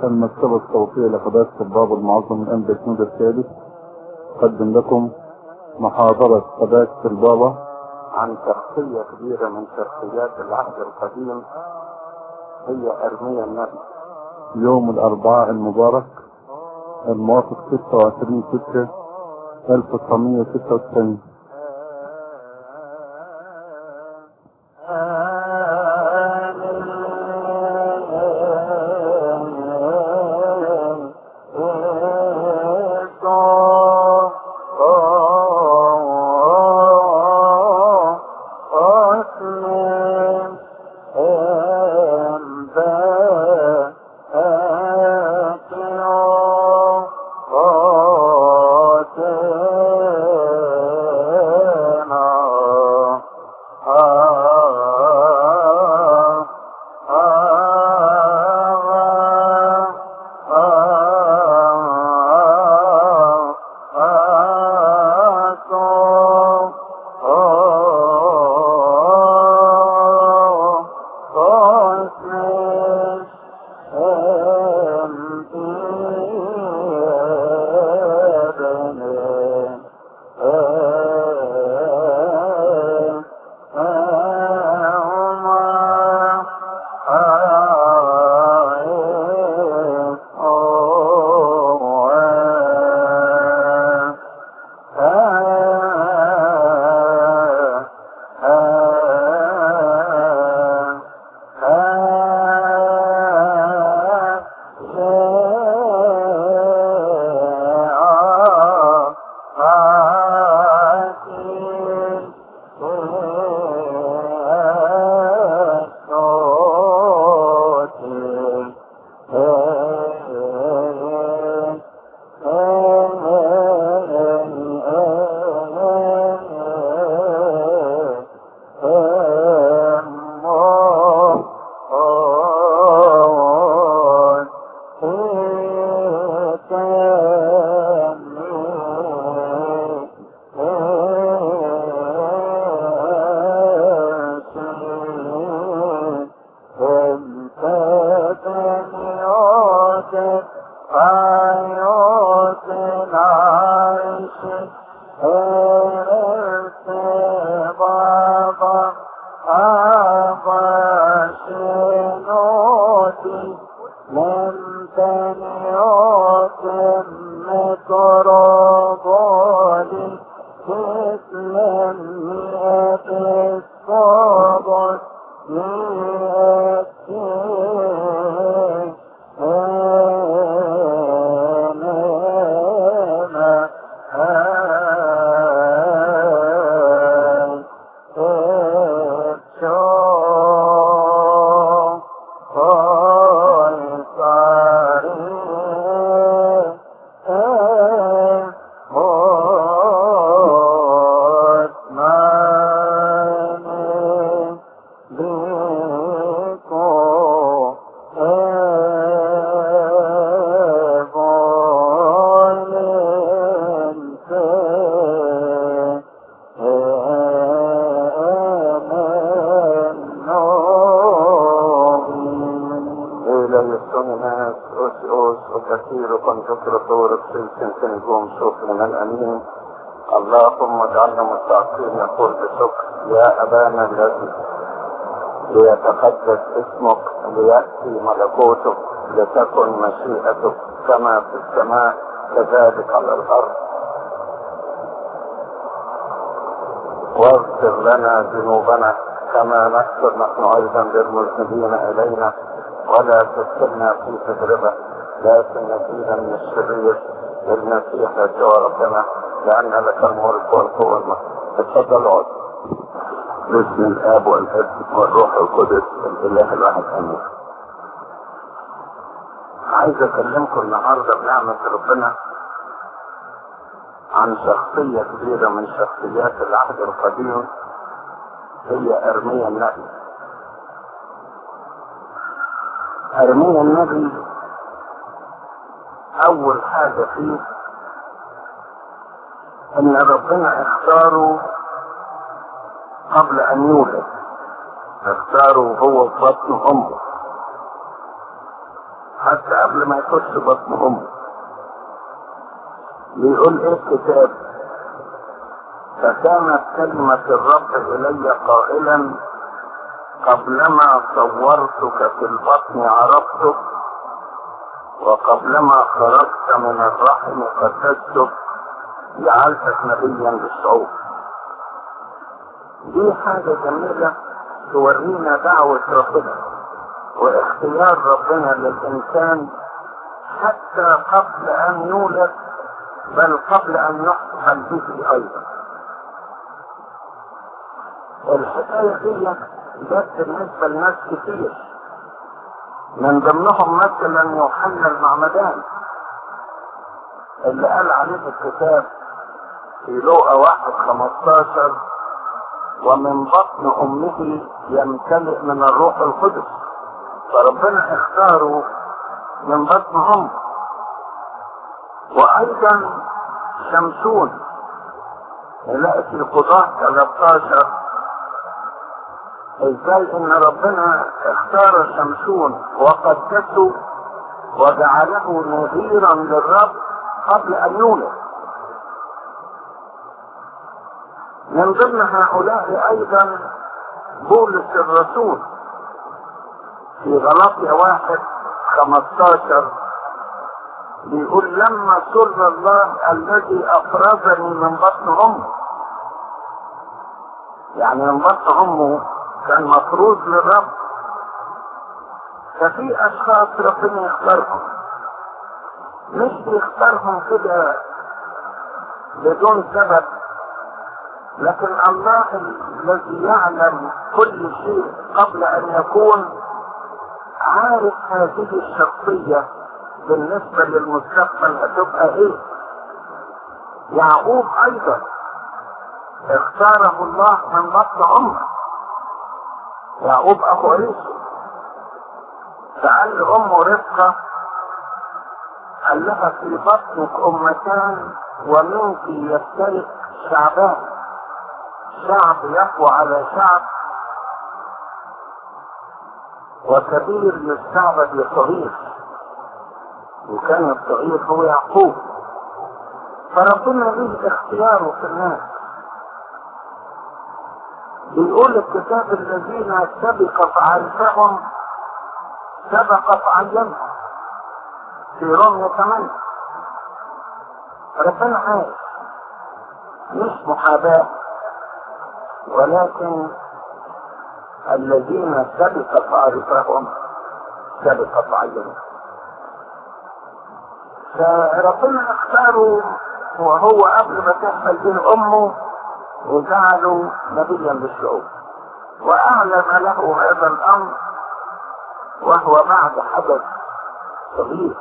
المكتبة الصوتية لقداسة الباب المعظم الأنبا سنود الثالث قدم لكم محاضرة قداسة البابا عن شخصية كبيرة من شخصيات العهد القديم هي أرميا النبي يوم الأربعاء المبارك الموافق 26 6 1996 اللهم اجعلنا مستعقين نقول بشكر يا ابانا الذي ليتقدس اسمك لياتي ملكوتك لتكن مشيئتك كما في السماء كذلك على الارض واغفر لنا ذنوبنا كما نغفر نحن ايضا للمذنبين الينا ولا تدخلنا في تجربه لكن نجينا من الشرير بالمسيح يسوع ربنا لأن لك الملك والقوة والمجد اتفضل اقعد باسم الآب والابن والروح القدس الإله الواحد آمين عايز أكلمكم النهاردة بنعمة ربنا عن شخصية كبيرة من شخصيات العهد القديم هي أرميا النبي أرميا النبي أول حاجة فيه ان ربنا اختاره قبل ان يولد اختاره هو في بطن امه حتى قبل ما يخش بطن امه بيقول ايه الكتاب فكانت كلمة الرب إلي قائلا قبلما صورتك في البطن عرفتك وقبلما خرجت من الرحم قدستك جعلتك نبيا للشعوب دي حاجة جميلة تورينا دعوة ربنا واختيار ربنا للإنسان حتى قبل أن يولد بل قبل أن يحصل به أيضا الحكاية دي جت بالنسبة لناس كتير من ضمنهم مثلا يوحنا المعمدان اللي قال عليه في الكتاب في لوقا واحد خمستاشر ومن بطن امه يمتلئ من الروح القدس فربنا اختاره من بطن امه وايضا شمسون نلاقي في القضاء 13 ازاي ان ربنا اختار شمسون وقدسه وجعله نذيرا للرب قبل ان يولد من ضمن هؤلاء ايضا بولس الرسول في غلطية واحد خمستاشر بيقول لما سر الله الذي افرزني من بطن امه يعني من بطن امه كان مفروض للرب ففي اشخاص ربنا يختارهم مش بيختارهم كده بدون سبب لكن الله الذي يعلم كل شيء قبل ان يكون عارف هذه الشخصية بالنسبة للمستقبل هتبقى ايه يعقوب ايضا اختاره الله من بطن امه يعقوب اخو عيسو فقال لامه رفقة قال لها في بطنك امتان ومنك يفترق شعبان شعب يقوى على شعب وكبير يستعبد لصغير وكان الصغير هو يعقوب فربنا ليه اختياره في الناس بيقول الكتاب الذين سبق فعرفهم سبق فعلمهم في رمية 8 ربنا عارف مش محاباة ولكن الذين سبق فعرفهم سبق فعلمهم فربنا اختاره وهو قبل ما تحمل به امه وجعله نبيا للشعوب واعلن له هذا الامر وهو بعد حدث صغير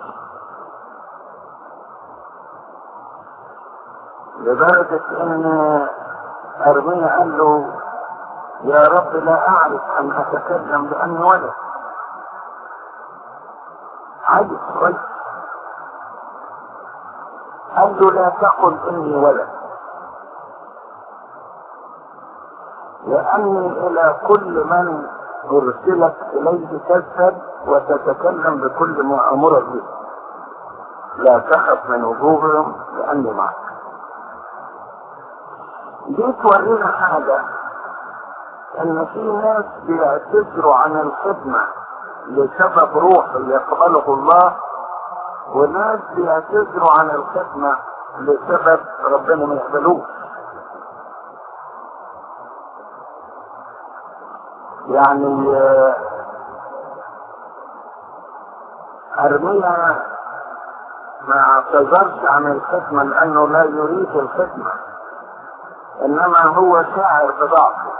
لدرجة ان ارميا قال له يا رب لا اعرف ان اتكلم لاني ولد عيل صغير قال له لا تقل اني ولد لاني الى كل من ارسلت اليه تذهب وتتكلم بكل ما امرك به لا تخف من وجوههم لاني معك دي تورينا حاجه ان في ناس بيعتذروا عن الخدمه لسبب روحي يقبله الله وناس بيعتذروا عن الخدمة لسبب ربنا ما يقبلوش يعني أرميا ما اعتذرش عن الخدمة لأنه لا يريد الخدمة إنما هو شاعر بضعفه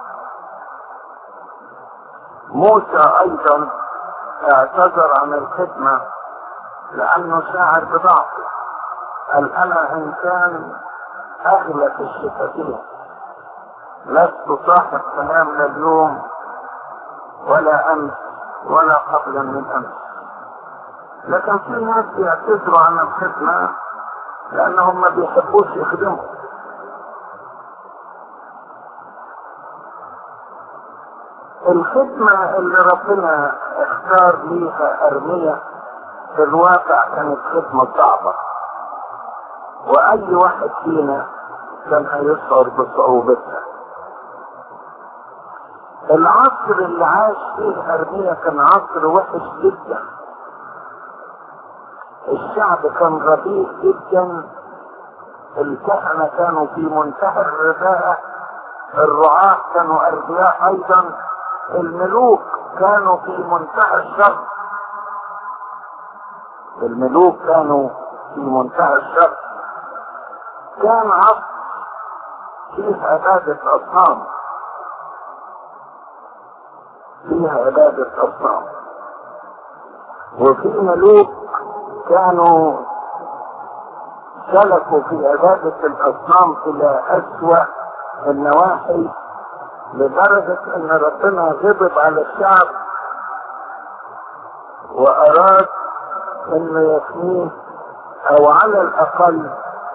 موسى أيضا اعتذر عن الخدمة لأنه شاعر بضعفه قال أنا إنسان أغلى في الشفتين لست صاحب كلام لا اليوم ولا أمس ولا قبل من أمس لكن في ناس بيعتذروا عن الخدمة لأنهم ما بيحبوش يخدموا الخدمة اللي ربنا اختار ليها أرمية في الواقع كانت خدمة صعبة وأي واحد فينا كان هيشعر بصعوبتها العصر اللي عاش فيه أرميا كان عصر وحش جدا الشعب كان رديء جدا الكهنة كانوا في منتهى الرداءة الرعاة كانوا أرجاء أيضا الملوك كانوا في منتهى الشر الملوك كانوا في منتهى الشر كان عصر فيه عبادة أصنام فيها عبادة أصنام وفي ملوك كانوا سلكوا في عبادة الأصنام إلى أسوأ النواحي لدرجة أن ربنا غضب على الشعب وأراد أنه يفنيه أو على الأقل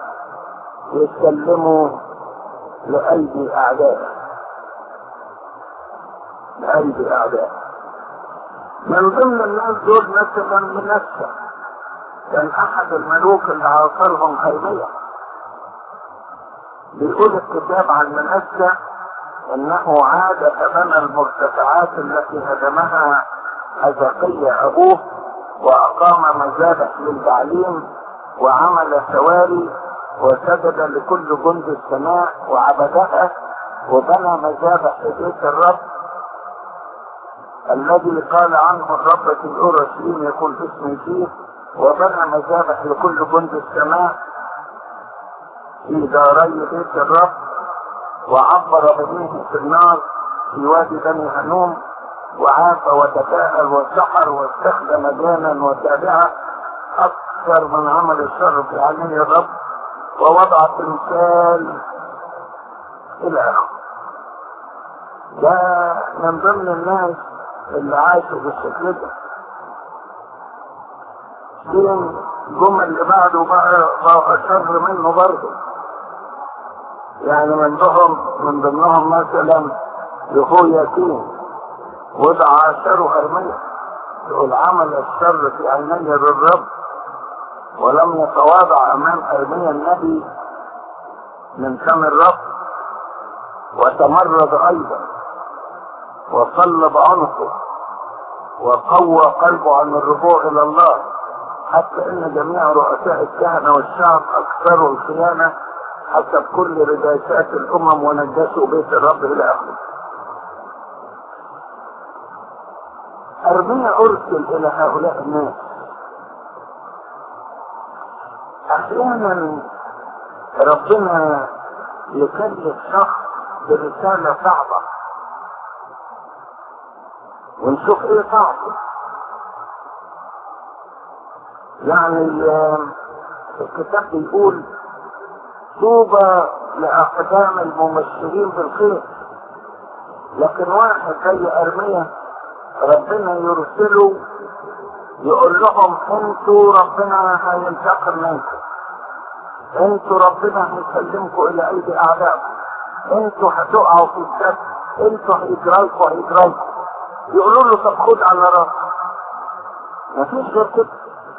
يسلمه لأيدي أعدائه لأيدي أعدائه من ضمن الناس دول مثلا منسى كان أحد الملوك اللي عاصرهم أرميا بيقول الكتاب عن منسى انه عاد فبنى المرتفعات التي هدمها حزقية ابوه واقام مذابح للتعليم وعمل سواري وسجد لكل جند السماء وعبدها وبنى مذابح في بيت الرب الذي قال عنه الرب في الاورشليم يكون اسمي فيه وبنى مذابح لكل جند السماء في داري بيت الرب وعبر بنيه في النار في وادي بني هنوم وعاف وتساءل وسحر واستخدم جانا وتابعه اكثر من عمل الشر في عيني الرب ووضع تمثال الى اخره ده من ضمن الناس اللي عاشوا بالشكل ده دين جم اللي بعده بقى بقى شر منه برضه يعني من ضمنهم من ضمنهم مثلا يهوياكين وضع عشره أرمية يقول عمل الشر في عيني للرب ولم يتواضع أمام أرميا النبي من فم الرب وتمرد أيضا وصلب عنقه وقوى قلبه عن الرجوع إلى الله حتى ان جميع رؤساء الكهنة والشعب اكثروا الخيانة حسب كل رجاسات الامم ونجسوا بيت الرب الى اخره ارميا ارسل الى هؤلاء الناس احيانا ربنا يكلف شخص برسالة صعبة ونشوف ايه صعبه يعني الكتاب بيقول طوبى لأقدام الممثلين بالخير لكن واحد زي أرمية ربنا يرسله يقول لهم انتوا ربنا هينتقم منكم انتوا ربنا هيسلمكم الى ايدي اعدائكم انتوا هتقعوا في السد انتوا هيجرالكم هيجرالكم يقولوا له طب خد على راسك مفيش غير كده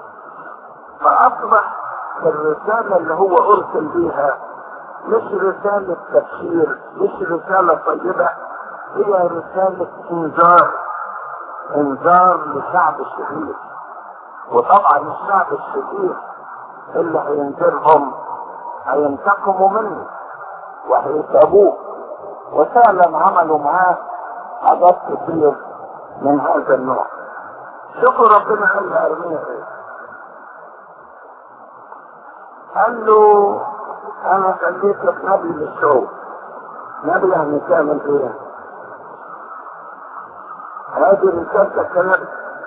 فأصبح الرسالة اللي هو أرسل بيها مش رسالة تبشير مش رسالة طيبة هي رسالة إنذار إنذار لشعب الشرير وطبعا الشعب الشرير اللي هينذرهم هينتقموا منه وهيتعبوه وفعلا عملوا معاه حاجات كتير من هذا النوع شوفوا ربنا قال لأرميا ايه قال له انا خليتك نبي للشعوب نبي يعني تعمل ايه هذه رسالتك كنبي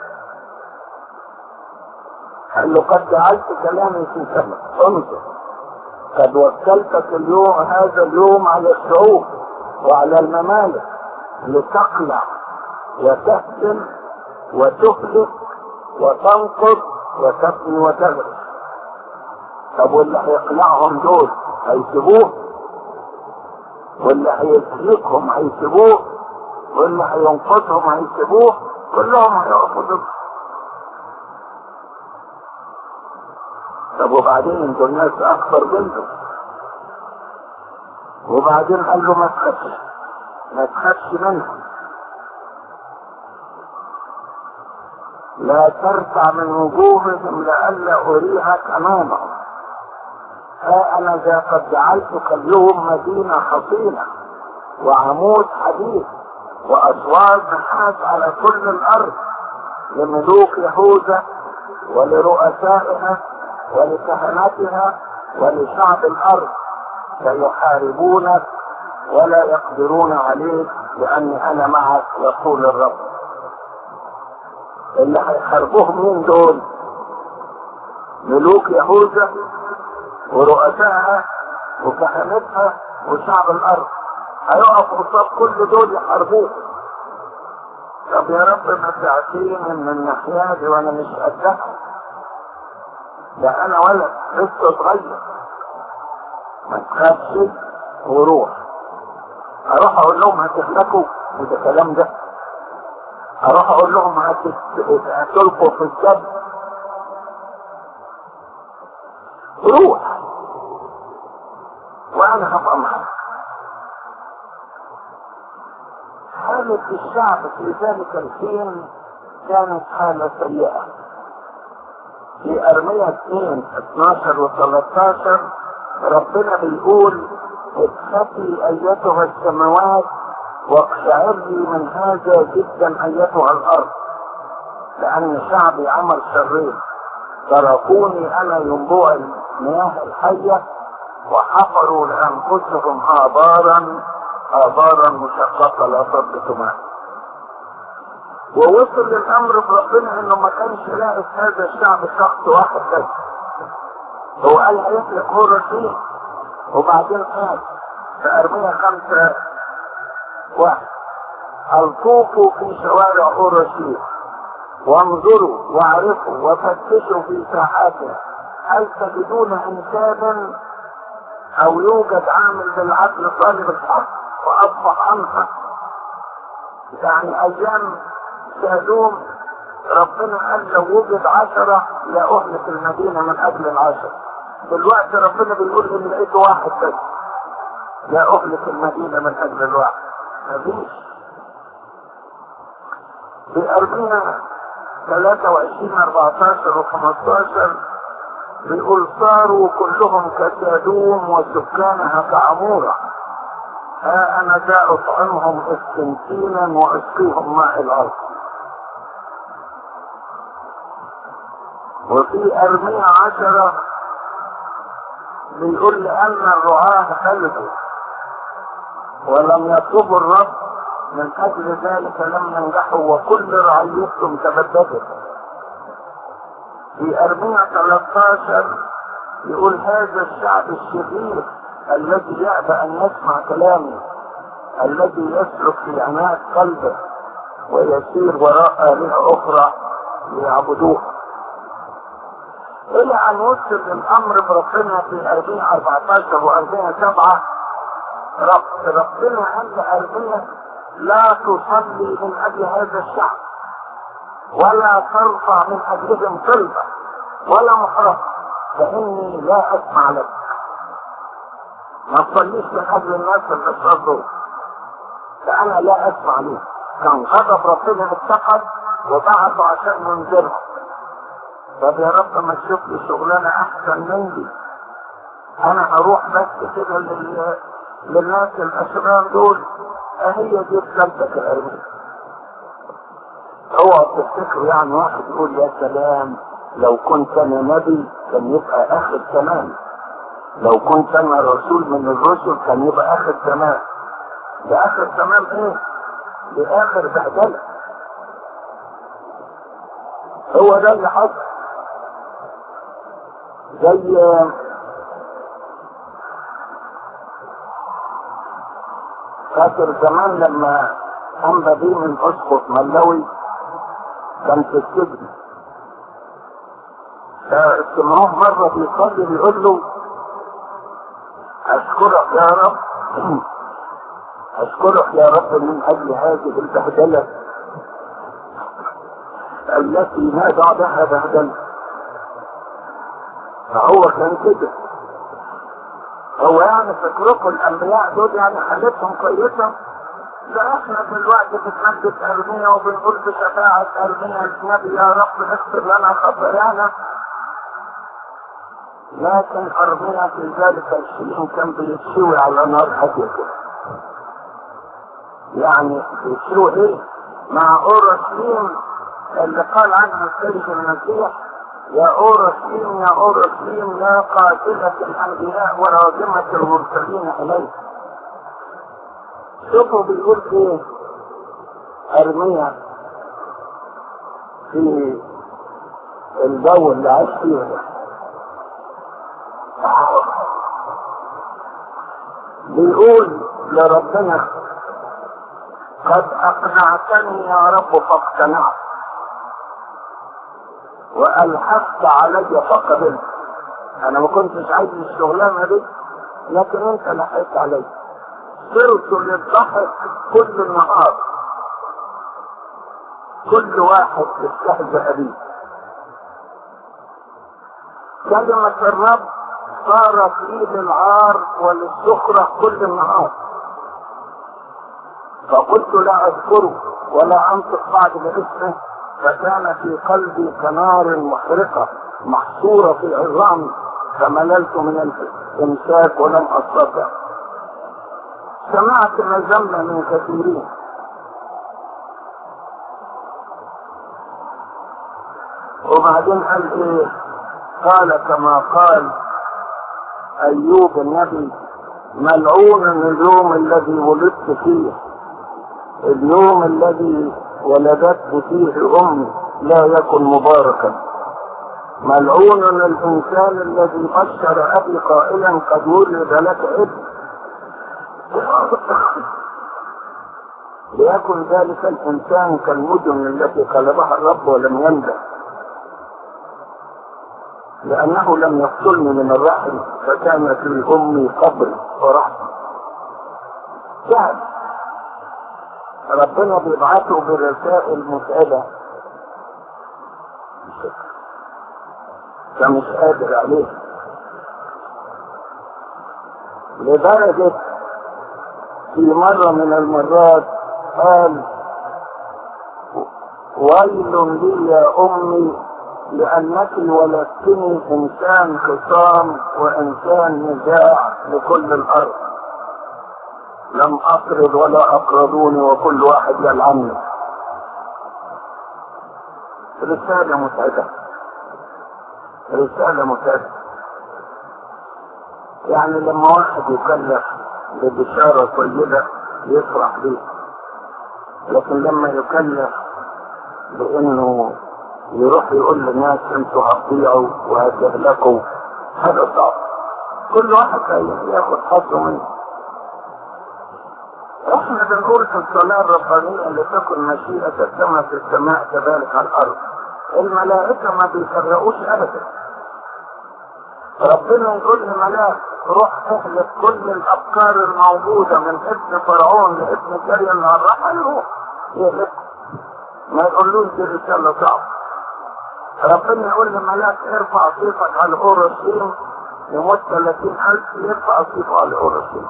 قال له قد جعلت كلامي في سمك انظر قد وكلتك اليوم هذا اليوم على الشعوب وعلى الممالك لتقلع وتهدم وتهلك وتنقض وتبني وتغرس طب واللي هيقلعهم دول هيسيبوه واللي هيسلكهم هيسيبوه واللي هينقذهم هيسيبوه كلهم هيقفوا ضد طب وبعدين انتوا الناس اكبر منه وبعدين قال له ما تخافش ما تخافش منهم لا ترفع من وجوههم لئلا اريحك امامهم ها انا ذا قد جعلتك اليوم مدينه حصينه وعمود حديد واسوار نحاس على كل الارض لملوك يهوذا ولرؤسائها ولكهنتها ولشعب الارض سيحاربونك ولا يقدرون عليك لاني انا معك يقول الرب اللي هيحاربوهم مين دول ملوك يهوذا ورؤسائها وكهنتها وشعب الارض هيقفوا قصاد كل دول يحاربوه طب يا رب ما تعطيني من الناحية دي وانا مش قدها ده انا ولد لسه صغير ما تخافش وروح اروح اقول لهم هتهلكوا وده كلام ده اروح اقول لهم هتلقوا في السب روح وانا هبقى معاك حالة الشعب في ذلك الحين كانت حالة سيئة في أرمية 2 12 و 13 ربنا بيقول اخفتي أيتها السماوات واقشعري من هذا جدا أيتها الأرض لأن شعبي عمل شرين تركوني أنا ينبوع المياه الحية وحفروا لأنفسهم آبارا آبارا مشققة لا تضبط ماء ووصل للأمر بربنا إنه ما كانش لاقي هذا الشعب شخص واحد بس هو قال هيخلق هو رشيد وبعدين قال في أرمية خمسة واحد الطوفوا في شوارع أورشليم وانظروا واعرفوا وفتشوا في ساحاتها هل تجدون انسانا او يوجد عامل بالعدل طالب الحق واصبح عنها يعني ايام سادوم ربنا قال لو وجد عشرة لا اهلك المدينة من اجل العشرة دلوقتي ربنا بيقول ان لقيت واحد بس لا اهلك المدينة من اجل الواحد مفيش بأرمية 23 14 و 15 بيقول صاروا كلهم كسادوم وسكانها كعمورة ها أنا ذا أطعمهم استنسينا وأسقيهم ماء الأرض وفي أرمية عشرة بيقول لأن الرعاة هلكوا ولم يطلبوا الرب من أجل ذلك لم ينجحوا وكل رعيتهم تبددت في أرمية 13 يقول هذا الشعب الشرير الذي يأبى أن يسمع كلامي الذي يسلك في عناء قلبه ويسير وراء آلهة أخرى ليعبدوها إلى أن وصل الأمر بربنا في أرمية 14 وأرمية 7 رب ربنا عند أرمية لا تصلي من اجل هذا الشعب ولا ترفع من اجلهم طلبة ولا محرم فاني لا اسمع لك ما تصليش من اجل الناس الاشرار دول فانا لا اسمع لهم كان غضب ربنا اتخذ وبعثوا عشان ينذرهم طب يا رب ما تشوف لي شغلانه احسن من دي انا هروح بس كده لل... للناس الاشرار دول هي دي رسالتك الأرمية اوعى تفتكروا يعني واحد يقول يا سلام لو كنت انا نبي كان يبقى اخر تمام لو كنت انا رسول من الرسل كان يبقى اخر تمام ده اخر تمام ايه ده اخر بهدله هو ده اللي حصل زي فاكر زمان لما أنبى بيه من أسقط ملوي كان في السجن فسمعوه مرة بيصلي بيقول له أشكرك يا رب أشكرك يا رب من أجل هذه البهدلة التي ما بعدها بهدلة فهو كان كده هو يعني فكركم الانبياء دول يعني حالتهم كويسه ده احنا دلوقتي بنمجد ارميا وبنقول بشفاعة ارميا النبي يا رب اغفر لنا خطايانا لكن ارميا في ذلك الشيء كان بيتشوي على نار هادية كده يعني بيتشوي ايه؟ مع اورشليم اللي قال عنها السيد المسيح يا اورشليم يا اورشليم يا قاتلة الانبياء وراجمة المرسلين اليك شوفوا بيقول ايه ارميا في الجو اللي عايش فيه ده بيقول لربنا قد اقنعتني يا رب فاقتنعت والحقت علي فقبلت انا ما كنتش عايز الشغلانه دي لكن انت لحقت علي صرت للضحك كل النهار كل واحد استهزأ بي كلمة الرب صارت لي للعار وللسخرة كل النهار فقلت لا أذكره ولا أنطق بعد باسمه فكان في قلبي كنار محرقة محصورة في عظامي فمللت من الإمساك ولم أستطع سمعت مذمة من كثيرين وبعدين قال ايه قال كما قال ايوب النبي ملعون اليوم الذي ولدت فيه اليوم الذي ولدته فيه امي لا يكن مباركا ملعون الانسان الذي بشر ابي قائلا قد ولد لك ابن ليكن ذلك الانسان كالمدن التي قلبها الرب ولم يندم لانه لم يقتلني من الرحم فكان في امي قبر ورحمه سهل ربنا بيبعثه برسائل مسألة فمش قادر عليه لدرجة في مرة من المرات قال ويل لي يا أمي لأنك ولدتني إنسان خصام وإنسان نزاع لكل الأرض لم أقرض ولا أقرضوني وكل واحد يلعني رسالة متعبة رسالة متعبة يعني لما واحد يكلف ببشارة طيبة يفرح بيها لكن لما يكلف بانه يروح يقول للناس انتوا هتضيعوا وهتهلكوا هذا صعب كل واحد ياخد حظه منه احنا بنقول في الصلاة الربانية اللي تكن مشيئة كما في السماء كذلك على الارض الملائكة ما بيفرقوش ابدا ربنا يقول للملاك روح اهلك كل الافكار الموجودة من ابن فرعون لابن كريم اللي راح يروح يهلك ما يقولوش دي رسالة صعبة ربنا يقول للملاك ارفع صيفك على اورشليم يموت 30000 يرفع صيفه على اورشليم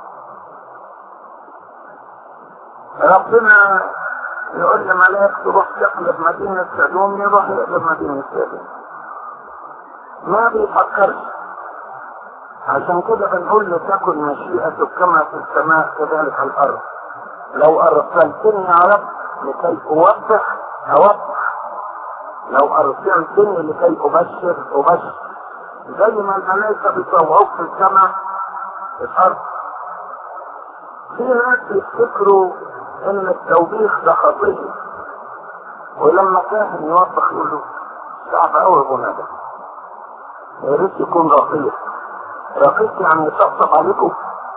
ربنا يقول لملاك تروح تقلب مدينة سدوم يروح يقلب مدينة سدوم ما بيفكرش عشان كده بنقول له تكن مشيئتك كما في السماء كذلك على الارض لو ارسلتني يا رب لكي اوضح اوضح لو ارسلتني لكي ابشر ابشر زي ما الملائكه بيطوعوك في السماء في الارض في ناس يفتكروا ان التوبيخ ده خطيه ولما كاهن يوضح يقول له صعب قوي ابو ندى يا ريت يكون رقيق رقيق يعني يطبطب عليكم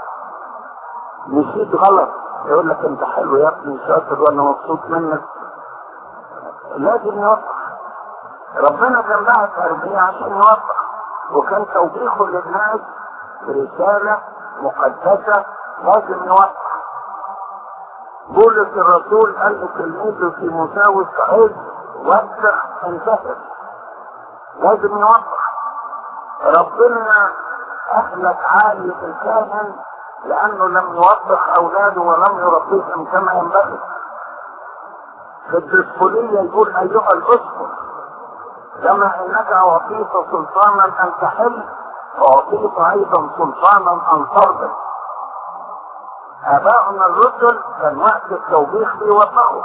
مشيت غلط يقول لك انت حلو يا ابني شاطر وانا مبسوط منك لازم يوضح ربنا كان بعت اربعين عشان يوضح وكان توبيخه للناس رسالة مقدسة لازم يوضح بولس الرسول قال لتلميذه في مساوي الصعيد وضح انتهت لازم يوضح ربنا اهلك عالي الكاهن لانه لم يوبخ اولاده ولم يربيهم كما ينبغي في الدسكولية يقول ايها الاسقف كما انك اعطيت سلطانا ان تحل اعطيت ايضا سلطانا ان ترضي اباؤنا الرسل كان وقت التوبيخ بيوبخوا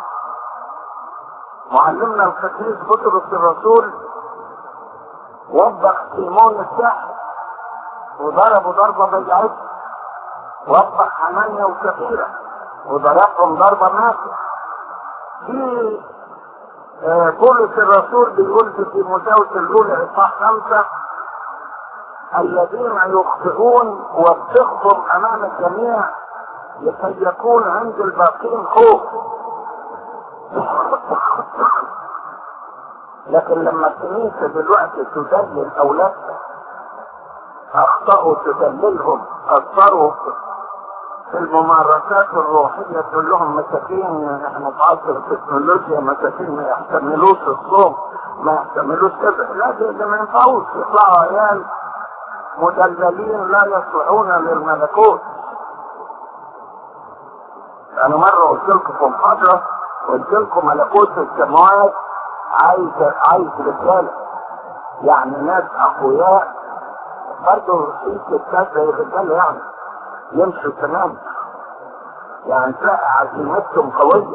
معلمنا القديس بطرس الرسول وبخ سيمون الساحر وضربوا ضربة بيعته وبخ حنانيا وكثيرة وضربهم ضربة ماتت في آه، بولس الرسول بيقول في تيموثاوس الاولى اصحاح خمسة الذين يخطئون وبخهم امام الجميع لكي يكون عند الباقين خوف لكن لما الكنيسة دلوقتي تدلل أولادها أخطأوا تدللهم أثروا في الممارسات الروحية تقول لهم مساكين احنا في عصر التكنولوجيا مساكين ما يحتملوش الصوم ما يحتملوش كذا لا ده ده ما ينفعوش يطلعوا عيال مدللين لا يصلحون للملكوت انا مرة قلت لكم في محاضرة قلت لكم ملكوت السماوات عايز عايز رجالة يعني ناس اقوياء برضه في ستات زي الرجالة يعني يمشوا تمام يعني تلاقي عزيمتهم قوية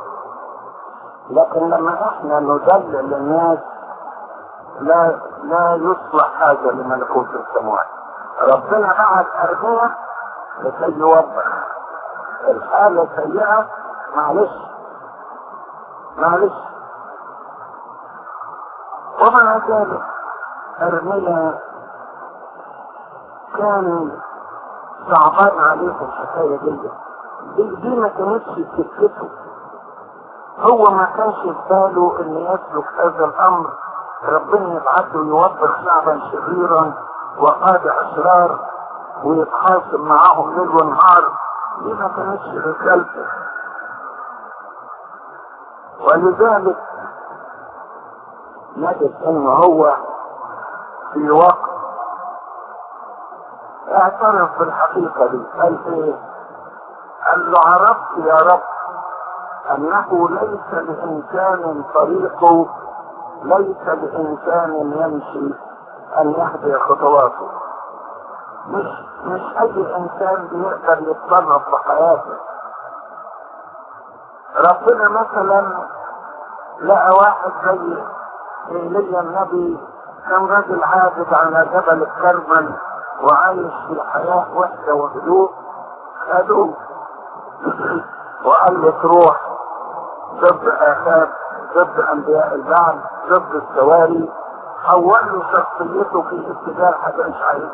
لكن لما احنا نذلل الناس لا لا يصلح هذا لملكوت السماوات ربنا بعت أرمية لكي يوضح الحالة سيئة معلش معلش ومع ذلك أرمية كان صعبان عليه الحكاية دي دي, دي ما كانتش سكته هو ما كانش في باله ان يسلك هذا الامر ربنا يبعثه يوبخ شعبا شريرا وقاد اشرار ويتخاصم معاهم ليل ونهار دي ما كانتش رسالته ولذلك نجد ان هو في وقت اعترف بالحقيقة دي قال ايه قال له عرفت يا رب انه ليس لانسان طريقه ليس لانسان يمشي ان يهدي خطواته مش مش اي انسان بيقدر يتصرف في حياته ربنا مثلا لقى واحد زي ايليا النبي كان راجل عابد على جبل الكرمل وعايش في حياة وحدة وهدوء خدوه وقال له تروح ضد آخاب ضد أنبياء البعث ضد السواري حول له شخصيته في اتجاه حاجة مش عايز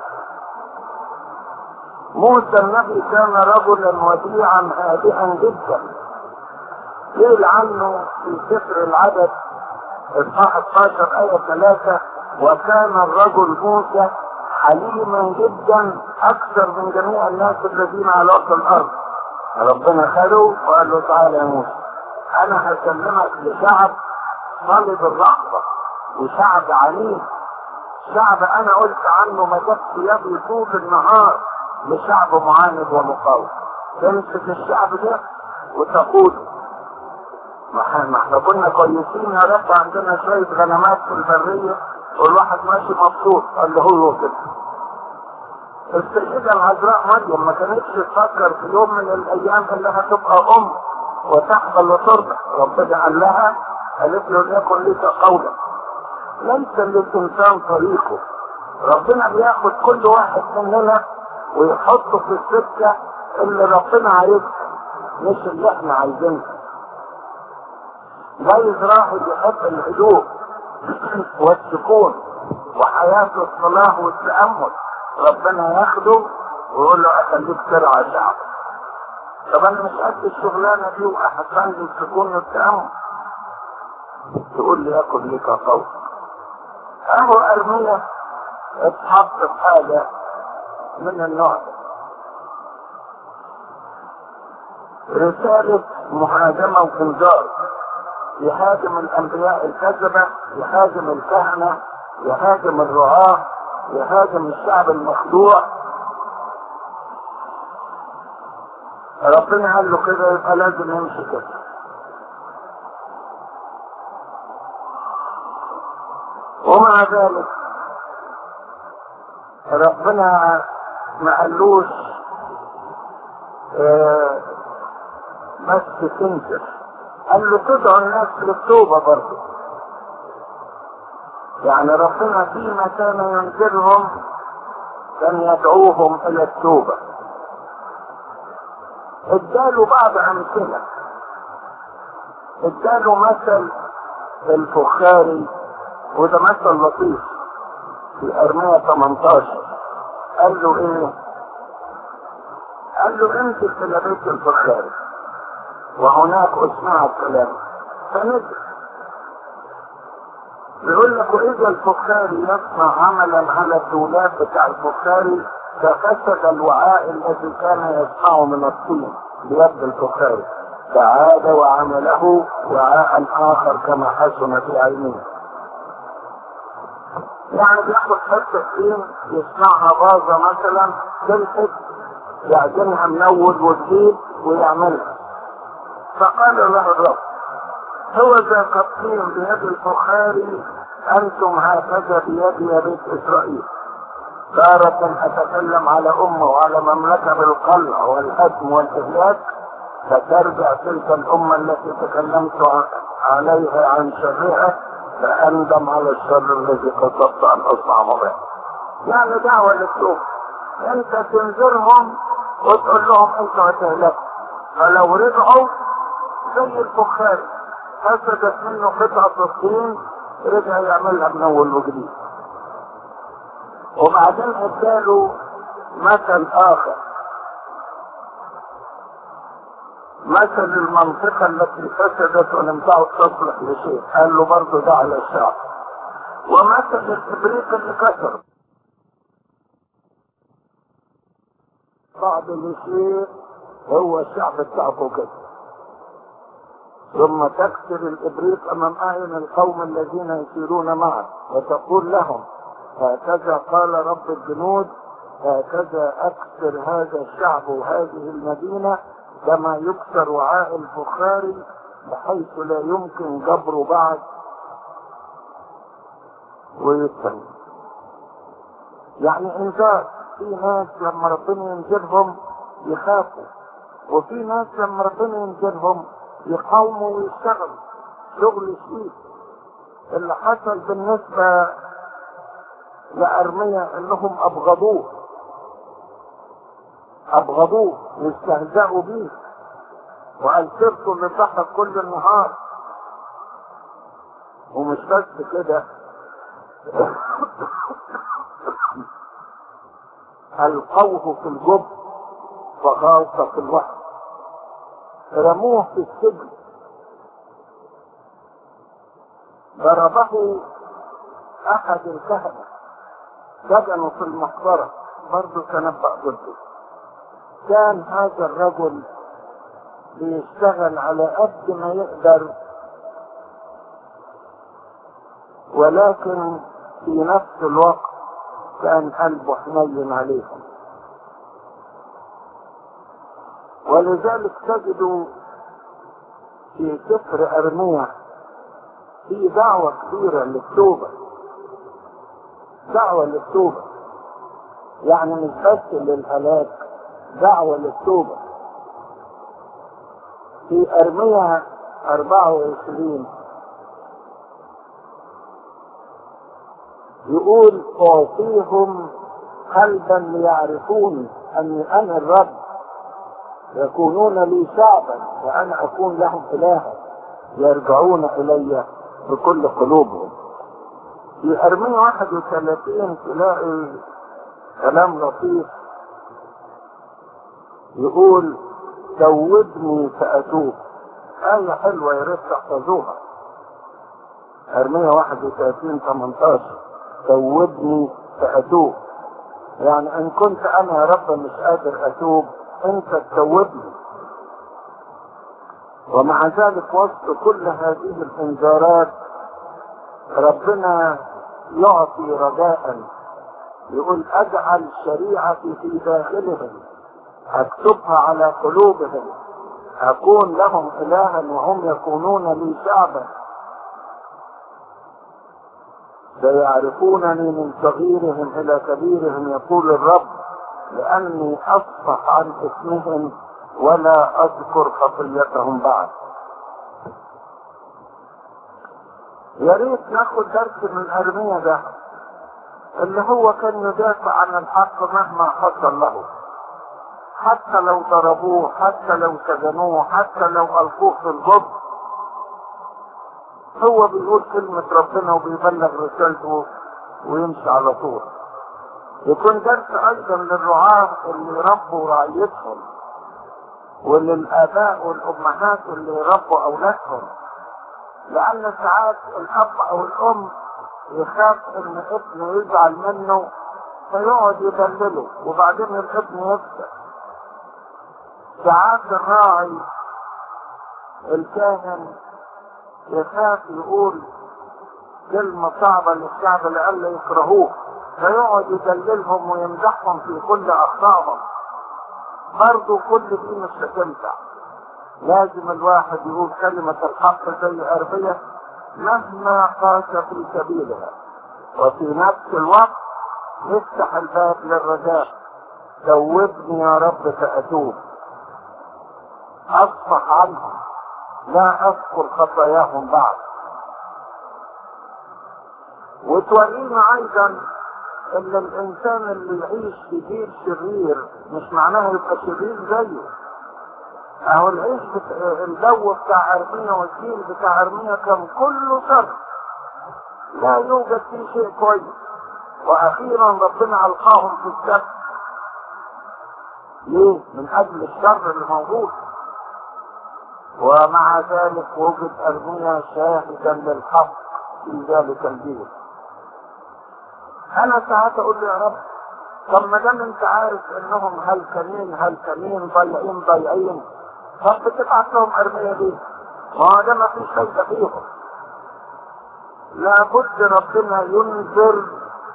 موسى النبي كان رجلا وديعا هادئا جدا قيل عنه في سفر العدد اصحاح 12 آية 3 وكان الرجل موسى حليما جدا اكثر من جميع الناس الذين على وجه الارض ربنا خده وقال له تعالى يا موسى انا هسلمك لشعب طالب الرحمه وشعب عنيد شعب انا قلت عنه مددت يدي طول النهار لشعب معاند ومقاوم تمسك الشعب ده وتقوله ما احنا كنا كويسين يا رب عندنا شويه غنمات في البريه والواحد ماشي مبسوط قال له هو كده السيدة العذراء مريم ما كانتش تفكر في يوم من الايام انها تبقى ام وتحمل وترضع ربنا قال لها قالت له ليكن لك قولا ليس للانسان طريقه ربنا بياخد كل واحد مننا ويحطه في السكة اللي ربنا عايزها مش اللي احنا عايزينها جايز راحل يحب الهدوء والسكون وحياة الصلاة والتأمل ربنا ياخده ويقول له اخليك ترعى شعب طب انا مش قد الشغلانه دي واحسن لي السكون والتأمل تقول لي ياكل لك قول اهو ارمية اتحط في حاجة من النوع ده رسالة مهاجمة وانذار يهاجم الانبياء الكذبة يهاجم الكهنة يهاجم الرعاة يهاجم الشعب المخدوع ربنا قال له كده يبقى لازم يمشي كده ومع ذلك ربنا ما قالوش آه بس تنكر قال له تدعو الناس للتوبة برضه يعني ربنا فيما كان ينكرهم كان يدعوهم الى التوبة اداله بعض امثلة اداله مثل الفخاري وده مثل لطيف في ارمية 18 قال له ايه قال له امسك الى بيت الفخاري وهناك اسمع الكلام فنزل بيقول لك واذا الفخاري يصنع عملا على الدولاب بتاع الفخاري ففسد الوعاء الذي كان يصنعه من الطين بيد الفخاري فعاد وعمله وعاء اخر كما حسن في عينيه يعني بياخد حته طين يصنعها فازه مثلا تلحق يعجنها منود وجديد ويعملها فقال له الرب هو ذا كالطين بيد الفخاري انتم هكذا بيدي يا بيت اسرائيل تارة اتكلم على امة وعلى مملكة بالقلع والهدم والاهلاك فترجع تلك الامة التي تكلمت عليها عن شرها فاندم على الشر الذي قصدت ان اصنع به يعني دعوة للتوبة انت تنذرهم وتقول لهم انتوا هتهلكوا فلو رجعوا زي الفخاري فسدت منه قطعة الطين رجع يعملها من اول وجديد وبعدين اداله مثل اخر مثل المنطقة التي فسدت ولم تعد تصلح لشيء قال له برضه ده على الشعب ومثل الابريق اللي كسر بعض لشيء هو الشعب بتاعه كده ثم تكسر الابريق امام اعين القوم الذين يسيرون معه وتقول لهم هكذا قال رب الجنود هكذا اكسر هذا الشعب وهذه المدينه كما يكسر وعاء الفخاري بحيث لا يمكن جبره بعد ويستنى يعني انذار في ناس لما ربنا ينذرهم يخافوا وفي ناس لما ربنا ينذرهم يقاوموا ويشتغلوا شغل شديد اللي حصل بالنسبة لأرمية انهم ابغضوه ابغضوه واستهزأوا بيه وقال سرتوا للبحر كل النهار ومش بس كده ألقوه في الجب فغاص في الوحد رموه في السجن ضربه أحد الكهنة سجنوا في المقبرة برضه تنبأ ضده كان هذا الرجل بيشتغل على قد ما يقدر ولكن في نفس الوقت كان قلبه حنين عليهم ولذلك تجد في سفر أرمية في دعوة كبيرة للتوبة دعوة للتوبة يعني مش بس للهلاك دعوة للتوبة في أرمية 24 يقول أعطيهم قلبا ليعرفوني أني أنا الرب يكونون لي شعبا وأنا أكون لهم إلها يرجعون إلي بكل قلوبهم في أرمية 31 تلاقي كلام لطيف يقول توبني فأتوب آية حلوة يا ريت تحفظوها أرمية 31 18 توبني فأتوب يعني إن كنت أنا يا رب مش قادر أتوب أنت تتوبني ومع ذلك وسط كل هذه الإنذارات ربنا يعطي رجاء يقول اجعل شريعتي في داخلهم اكتبها على قلوبهم اكون لهم الها وهم يكونون لي شعبا سيعرفونني من صغيرهم الى كبيرهم يقول الرب لاني اصفح عن اسمهم ولا اذكر خطيتهم بعد يا ريت ناخد درس من ارميا ده اللي هو كان يدافع عن الحق مهما حصل له حتى لو ضربوه حتى لو سجنوه حتى لو القوه في الجب هو بيقول كلمة ربنا وبيبلغ رسالته ويمشي على طول يكون درس ايضا للرعاة اللي ربوا رعيتهم وللاباء والامهات اللي ربوا اولادهم لان ساعات الاب او الام يخاف ان ابنه يزعل منه فيقعد يدلله وبعدين الابن يفسد ساعات الراعي الكاهن يخاف يقول كلمة صعبة للشعب لألا يكرهوه فيقعد يدللهم ويمدحهم في كل أخطائهم برضه كل دي مش هتنفع لازم الواحد يقول كلمة الحق زي أربية مهما قاس في سبيلها وفي نفس الوقت نفتح الباب للرجاء توبني يا رب فأتوب أصفح عنهم لا أذكر خطاياهم بعد وتورينا أيضا ان الانسان اللي يعيش في جيل شرير مش معناه يبقى شرير زيه اهو العيش بت... الجو بتاع ارميا والجيل بتاع ارميا كان كله شر لا يوجد فيه شيء كويس واخيرا ربنا القاهم في السبت ليه من اجل الشر اللي موجود ومع ذلك وجد ارميا شاهدا للحق في ذلك الجيل انا ساعات اقول له يا رب طب ما دام انت عارف انهم هلكانين هلكانين ضايعين ضايعين طب بتبعت لهم ارميه ليه؟ ما هو ده ما فيش فايده فيهم لابد ربنا ينذر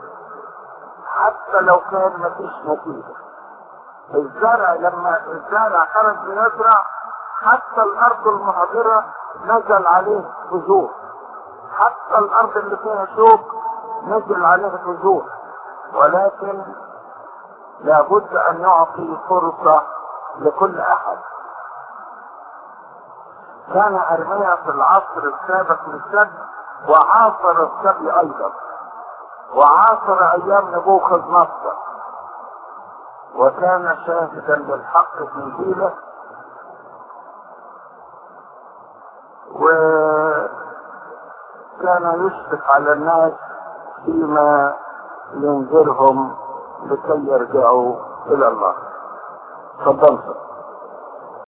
حتى لو كان ما فيش نتيجه الزرع لما الزرع خرج يزرع حتى الارض المهدره نزل عليه بذور حتى الارض اللي فيها شوك نزل عليها بذور ولكن لابد ان يعطي فرصة لكل احد كان ارميا في العصر السابق للسبي وعاصر السبي ايضا وعاصر ايام نبوخذ نصر وكان شاهدا للحق في جيله وكان يشفق على الناس فيما ينذرهم لكي يرجعوا الى الله تفضل